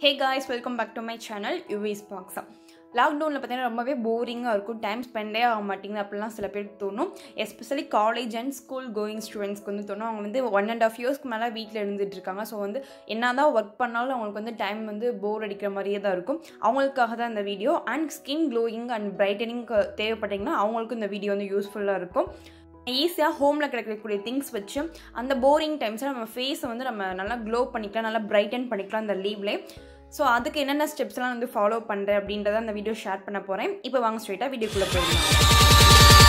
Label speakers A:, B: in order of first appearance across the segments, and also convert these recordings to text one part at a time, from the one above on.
A: hey guys welcome back to my channel யூவிஸ் பாக்ஸா லாக்டவுனில் பார்த்தீங்கன்னா ரொம்பவே போரிங்காக இருக்கும் டைம் ஸ்பெண்டே ஆக மாட்டேங்குது அப்படிலாம் சில பேருக்கு தோணும் especially college and school going ஸ்டூடெண்ட்ஸ்க்கு வந்து தோணும் அவங்க வந்து ஒன் அண்ட் ஆஃப் இயர்ஸ்க்கு மேலே வீட்டில் இருந்துட்டு இருக்காங்க ஸோ வந்து என்ன தான் ஒர்க் பண்ணாலும் அவங்களுக்கு வந்து டைம் வந்து போர் அடிக்கிற மாதிரியே தான் இருக்கும் அவங்களுக்காக தான் இந்த video and skin glowing and brightening தேவைப்பட்டீங்கன்னா அவங்களுக்கும் இந்த வீடியோ வந்து யூஸ்ஃபுல்லாக இருக்கும் ஈஸியாக ஹோமில் கிடைக்கக்கூடிய திங்ஸ் வச்சு அந்த போரிங் டைம்ஸில் நம்ம ஃபேஸை வந்து நம்ம நல்லா க்ளோ பண்ணிக்கலாம் நல்லா பிரைட்டன் பண்ணிக்கலாம் அந்த லீவ்லே ஸோ அதுக்கு என்னென்ன ஸ்டெப்ஸ்லாம் வந்து ஃபாலோ பண்ணுறேன் அப்படின்றத அந்த வீடியோ ஷேர் பண்ண போகிறேன் இப்போ வாங்க ஸ்ட்ரெயிட்டாக வீடியோக்குள்ளே போயிடலாம்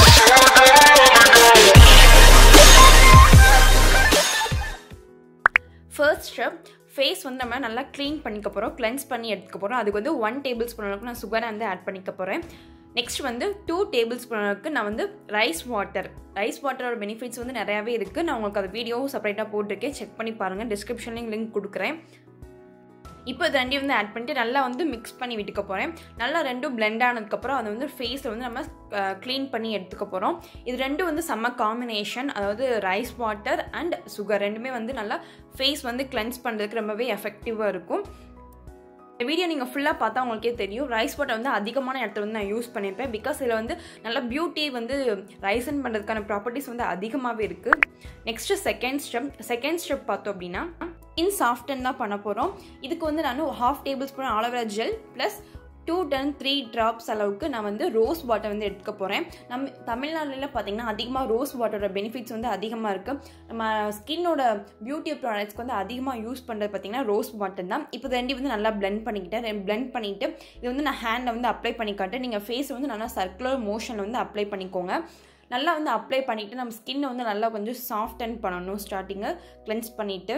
A: ஃபர்ஸ்ட் ஸ்டெப் ஃபேஸ் வந்து நம்ம நல்லா க்ளீன் பண்ணிக்க போகிறோம் கிளென்ஸ் பண்ணி எடுத்துக்க போகிறோம் அதுக்கு வந்து ஒன் டேபிள் ஸ்பூன் அளவுக்கு நான் சுகரை வந்து ஆட் பண்ணிக்க போகிறேன் நெக்ஸ்ட் வந்து டூ டேபிள் ஸ்பூன் அளவுக்கு நான் வந்து ரைஸ் வாட்டர் ரைஸ் வாட்டரோட பெனிஃபிட்ஸ் வந்து நிறையாவே இருக்குது நான் உங்களுக்கு அது வீடியோவும் செப்பரேட்டாக போட்டிருக்கேன் செக் பண்ணி பாருங்கள் டிஸ்கிரிப்ஷன்லேயும் லிங்க் கொடுக்குறேன் இப்போ இது ரெண்டையும் வந்து ஆட் பண்ணிட்டு நல்லா வந்து மிக்ஸ் பண்ணி விட்டுக்க போகிறேன் நல்லா ரெண்டும் பிளெண்ட் ஆனதுக்கப்புறம் அதை வந்து ஃபேஸில் வந்து நம்ம க்ளீன் பண்ணி எடுத்துக்க போகிறோம் இது ரெண்டும் வந்து செம்ம காம்பினேஷன் அதாவது ரைஸ் வாட்டர் அண்ட் சுகர் ரெண்டுமே வந்து நல்லா ஃபேஸ் வந்து கிளென்ஸ் பண்ணுறதுக்கு ரொம்பவே எஃபெக்டிவாக இருக்கும் இந்த வீடியோ நீங்கள் ஃபுல்லாக பார்த்தா உங்களுக்கே தெரியும் ரைஸ் வாட்டர் வந்து அதிகமான இடத்துல வந்து நான் யூஸ் பண்ணியிருப்பேன் பிகாஸ் இதில் வந்து நல்ல பியூட்டி வந்து ரைசன் பண்ணுறதுக்கான ப்ராப்பர்ட்டிஸ் வந்து அதிகமாகவே இருக்குது next second step second step பார்த்தோம் அப்படின்னா ஸ்கின் சாஃப்டன் தான் பண்ண போகிறோம் இதுக்கு வந்து நான் half table spoon aloe vera gel plus two to three drops அளவுக்கு நான் வந்து ரோஸ் வாட்டர் வந்து எடுத்துக்க போகிறேன் நம்ம தமிழ்நாடுல பார்த்தீங்கன்னா அதிகமாக ரோஸ் வாட்டரோட பெனிஃபிட்ஸ் வந்து அதிகமாக இருக்குது நம்ம ஸ்கின்னோட பியூட்டி ப்ராடக்ட்ஸ்க்கு வந்து அதிகமாக யூஸ் பண்ணுறது பார்த்திங்கன்னா ரோஸ் வாட்டர் தான் இப்போ ரெண்டு வந்து நல்லா பிளெண்ட் பண்ணிக்கிட்டேன் பிளெண்ட் பண்ணிவிட்டு இது வந்து நான் ஹேண்டில் வந்து அப்ளை பண்ணி காட்டேன் நீங்கள் ஃபேஸ் வந்து நல்லா சர்க்குலர் மோஷனில் வந்து அப்ளை பண்ணிக்கோங்க நல்லா வந்து அப்ளை பண்ணிவிட்டு நம்ம ஸ்கின்னை வந்து நல்லா கொஞ்சம் சாஃப்டன் பண்ணணும் ஸ்டார்டிங்கை கிளென்ஸ் பண்ணிவிட்டு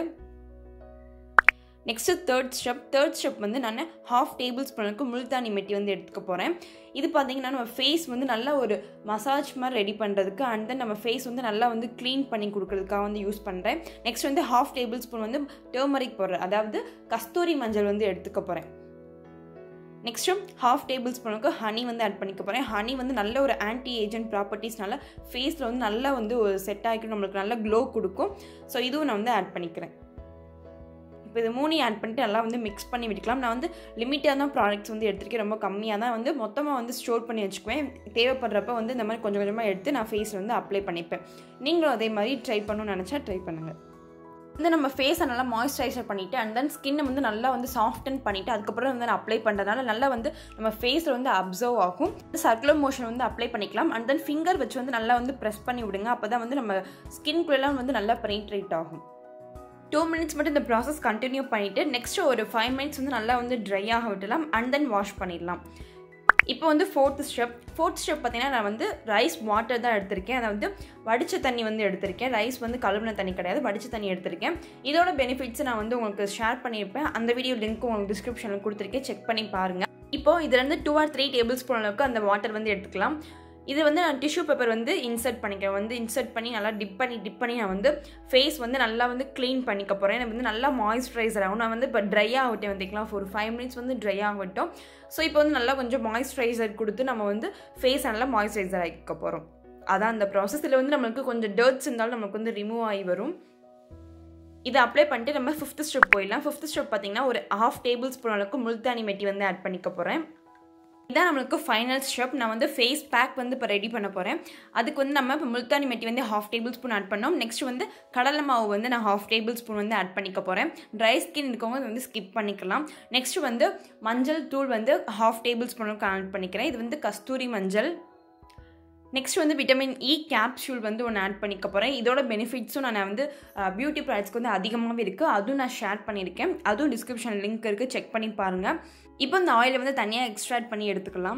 A: next third step third step வந்து நான் ஹாஃப் டேபிள் ஸ்பூனுக்கு முல்தானி மெட்டி வந்து எடுத்துக்க போகிறேன் இது பார்த்திங்கன்னா நம்ம ஃபேஸ் வந்து நல்லா ஒரு மசாஜ் மாதிரி ரெடி பண்ணுறதுக்கு அண்ட் தென் நம்ம ஃபேஸ் வந்து நல்லா வந்து க்ளீன் பண்ணி கொடுக்குறதுக்காக வந்து யூஸ் பண்ணுறேன் நெக்ஸ்ட் வந்து ஹாஃப் டேபிள் ஸ்பூன் வந்து டேர்மரிக் போடுறேன் அதாவது கஸ்தூரி மஞ்சள் வந்து எடுத்துக்க போகிறேன் நெக்ஸ்ட்டு ஹாஃப் டேபிள் ஸ்பூனுக்கு ஹனி வந்து ஆட் பண்ணிக்க போகிறேன் ஹனி வந்து நல்ல ஒரு ஆன்டி ஏஜென்ட் ப்ராப்பர்ட்டிஸ்னால ஃபேஸில் வந்து நல்லா வந்து ஒரு செட் ஆகிக்கும் நம்மளுக்கு நல்ல க்ளோ கொடுக்கும் ஸோ இதுவும் நான் வந்து ஆட் பண்ணிக்கிறேன் இப்போ இது மூணையும் ஆட் பண்ணிட்டு நல்லா வந்து மிக்ஸ் பண்ணி விட்டுக்கலாம் நான் வந்து லிமிட்டாக தான் ப்ராடக்ட்ஸ் வந்து எடுத்துருக்கேன் ரொம்ப கம்மியாக தான் வந்து மொத்தமாக வந்து ஸ்டோர் பண்ணி வச்சுக்குவேன் தேவைப்படுறப்ப வந்து இந்த மாதிரி கொஞ்சம் கொஞ்சமாக எடுத்து நான் ஃபேஸில் வந்து அப்ளை பண்ணிப்பேன் நீங்களும் அதே மாதிரி ட்ரை பண்ணணும்னு நினச்சா ட்ரை பண்ணுங்கள் வந்து நம்ம ஃபேஸை நல்லா மாய்ஸ்சரைசர் பண்ணிவிட்டு அண்ட் தென் ஸ்கின்னை வந்து நல்லா வந்து சாஃப்டன் பண்ணிவிட்டு அதுக்கப்புறம் வந்து நான் அப்ளை பண்ணுறதுனால நல்லா வந்து நம்ம ஃபேஸில் வந்து அப்சர்வ் ஆகும் சர்க்குலர் மோஷன் வந்து அப்ளை பண்ணிக்கலாம் அண்ட் தென் ஃபிங்கர் வச்சு வந்து நல்லா வந்து ப்ரெஸ் பண்ணி விடுங்க அப்போ தான் வந்து நம்ம ஸ்கின்குள்ளெல்லாம் வந்து நல்லா பெனிட்ரேட் ஆகும் டூ மினிட்ஸ் மட்டும் இந்த ப்ராசஸ் கண்டினியூ பண்ணிவிட்டு நெக்ஸ்ட் ஒரு ஃபைவ் மினிட்ஸ் வந்து நல்லா வந்து ட்ரை ஆக விடலாம் அண்ட் தென் வாஷ் பண்ணிடலாம் இப்போ வந்து ஃபோர்த் ஸ்டெப் ஃபோர்த் ஸ்டெப் பார்த்தீங்கன்னா நான் வந்து ரைஸ் வாட்டர் தான் எடுத்திருக்கேன் அதை வந்து வடித்த தண்ணி வந்து எடுத்திருக்கேன் ரைஸ் வந்து கழுவின தண்ணி கிடையாது வடித்த தண்ணி எடுத்திருக்கேன் இதோட பெனிஃபிட்ஸ் நான் வந்து உங்களுக்கு ஷேர் பண்ணியிருப்பேன் அந்த வீடியோ லிங்க் உங்களுக்கு டிஸ்கிரிப்ஷனில் கொடுத்துருக்கேன் செக் பண்ணி பாருங்கள் இப்போ இதுலேருந்து two or three table spoon அளவுக்கு அந்த வாட்டர் வந்து எடுத்துக்கலாம் இது வந்து நான் டிஷ்யூ பேப்பர் வந்து இன்சர்ட் பண்ணிக்கிறேன் வந்து இன்சர்ட் பண்ணி நல்லா டிப் பண்ணி டிப் பண்ணி நான் வந்து ஃபேஸ் வந்து நல்லா வந்து க்ளீன் பண்ணிக்க போகிறேன் எனக்கு வந்து நல்லா மாய்ஸ்சரைசர் ஆகும் நான் வந்து இப்போ ட்ரை ஆகட்டும் வந்துக்கலாம் ஒரு ஃபைவ் மினிட்ஸ் வந்து ட்ரை ஆகட்டும் ஸோ இப்போ வந்து நல்லா கொஞ்சம் மாய்ஸ்சரைசர் கொடுத்து நம்ம வந்து ஃபேஸ் நல்லா மாய்ஸ்சரைசர் ஆகிக்க போகிறோம் அதான் அந்த ப்ராசஸ் இதில் வந்து நம்மளுக்கு கொஞ்சம் டர்ட்ஸ் இருந்தாலும் நமக்கு வந்து ரிமூவ் ஆகி வரும் இதை அப்ளை பண்ணிட்டு நம்ம ஃபிஃப்த் ஸ்டெப் போயிடலாம் ஃபிஃப்த் ஸ்டெப் பார்த்தீங்கன்னா ஒரு ஹாஃப் டேபிள் ஸ்பூன் அளவுக்கு முல்தானி மெட்டி வந்து ஆட் பண்ணிக்க போகிறேன் இதான் நம்மளுக்கு ஃபைனல் ஸ்டெப் நான் வந்து ஃபேஸ் பேக் வந்து இப்போ ரெடி பண்ண போகிறேன் அதுக்கு வந்து நம்ம இப்போ முல்தானி மெட்டி வந்து ஹாஃப் டேபிள் ஸ்பூன் ஆட் பண்ணோம் நெக்ஸ்ட் வந்து கடலை மாவு வந்து நான் ஹாஃப் டேபிள் ஸ்பூன் வந்து ஆட் பண்ணிக்க போகிறேன் ட்ரை ஸ்கின் இருக்கவங்க வந்து ஸ்கிப் பண்ணிக்கலாம் நெக்ஸ்ட் வந்து மஞ்சள் தூள் வந்து ஹாஃப் டேபிள் ஸ்பூனுக்கு ஆட் பண்ணிக்கிறேன் இது வந்து கஸ்தூரி மஞ்சள் நெக்ஸ்ட் வந்து விட்டமின் இ கேப்சூல் வந்து ஒன்று ஆட் பண்ணிக்க போகிறேன் இதோட பெனிஃபிட்ஸும் நான் வந்து பியூட்டி ப்ராடக்ட்ஸ்க்கு வந்து அதிகமாகவே இருக்குது அதுவும் நான் ஷேர் பண்ணியிருக்கேன் அதுவும் டிஸ்கிரிப்ஷன் லிங்க் இருக்குது செக் பண்ணி பாருங்கள் இப்போ இந்த ஆயிலை வந்து தனியாக எக்ஸ்ட்ராக்ட் பண்ணி எடுத்துக்கலாம்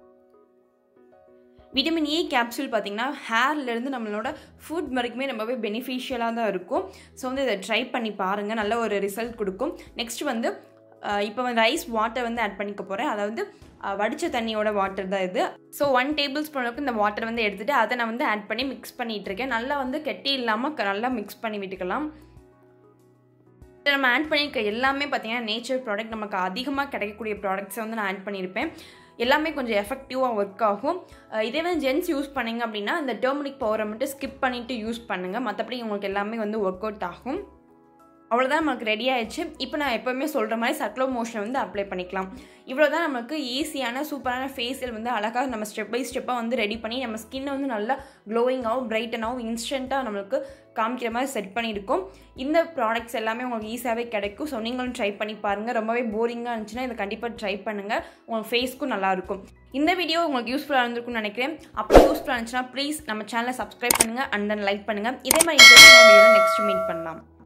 A: விட்டமின் இ கேப்சூல் பார்த்திங்கன்னா ஹேர்லேருந்து நம்மளோட ஃபுட் வரைக்குமே ரொம்பவே பெனிஃபிஷியலாக தான் இருக்கும் ஸோ வந்து இதை ட்ரை பண்ணி பாருங்கள் நல்ல ஒரு ரிசல்ட் கொடுக்கும் நெக்ஸ்ட் வந்து இப்போ வந்து ரைஸ் வாட்டர் வந்து ஆட் பண்ணிக்க போகிறேன் அதாவது வடித்த தண்ணியோட வாட்டர் தான் இது ஸோ ஒன் டேபிள் ஸ்பூன் அளவுக்கு இந்த வாட்டர் வந்து எடுத்துகிட்டு அதை நான் வந்து ஆட் பண்ணி மிக்ஸ் பண்ணிகிட்டு இருக்கேன் நல்லா வந்து கெட்டி இல்லாமல் நல்லா மிக்ஸ் பண்ணி விட்டுக்கலாம் நம்ம ஆட் பண்ணியிருக்க எல்லாமே பார்த்தீங்கன்னா நேச்சர் ப்ராடக்ட் நமக்கு அதிகமாக கிடைக்கக்கூடிய ப்ராடக்ட்ஸை வந்து நான் ஆட் பண்ணியிருப்பேன் எல்லாமே கொஞ்சம் எஃபெக்டிவாக ஒர்க் ஆகும் இதே வந்து ஜென்ஸ் யூஸ் பண்ணிங்க அப்படின்னா இந்த டெர்மரிக் பவுடரை மட்டும் ஸ்கிப் பண்ணிவிட்டு யூஸ் பண்ணுங்கள் மற்றபடி உங்களுக்கு எல்லாமே வந்து ஒர்க் அவுட் ஆகும் அவ்வளோதான் நமக்கு ரெடி ஆயிடுச்சு இப்போ நான் எப்போவுமே சொல்கிற மாதிரி சக்லோ மோஷனை வந்து அப்ளை பண்ணிக்கலாம் இவ்வளோ தான் நமக்கு ஈஸியான சூப்பரான ஃபேஷியல் வந்து அழகாக நம்ம ஸ்டெப் பை ஸ்டெப்பாக வந்து ரெடி பண்ணி நம்ம ஸ்கின்னை வந்து நல்லா க்ளோயிங்காகவும் பிரைட்டனாகவும் இன்ஸ்டண்ட்டாக நம்மளுக்கு காமிக்கிற மாதிரி செட் பண்ணியிருக்கோம் இந்த ப்ராடக்ட்ஸ் எல்லாமே உங்களுக்கு ஈஸியாகவே கிடைக்கும் ஸோ நீங்களும் ட்ரை பண்ணி பாருங்கள் ரொம்பவே போரிங்காக இருந்துச்சுன்னா இதை கண்டிப்பாக ட்ரை பண்ணுங்கள் உங்கள் ஃபேஸ்க்கும் நல்லாயிருக்கும் இந்த வீடியோ உங்களுக்கு யூஸ்ஃபுல்லாக இருந்திருக்கும்னு நினைக்கிறேன் அப்படி யூஸ்ஃபுல்லாக இருந்துச்சுன்னா ப்ளீஸ் நம்ம சேனலை சப்ஸ்கிரைப் பண்ணுங்கள் அண்ட் தென் லைக் பண்ணுங்கள் இதே மாதிரி இன்ட்ரெஸ்டான வீடியோ நெக்ஸ்ட் மீட் பண்ணலாம்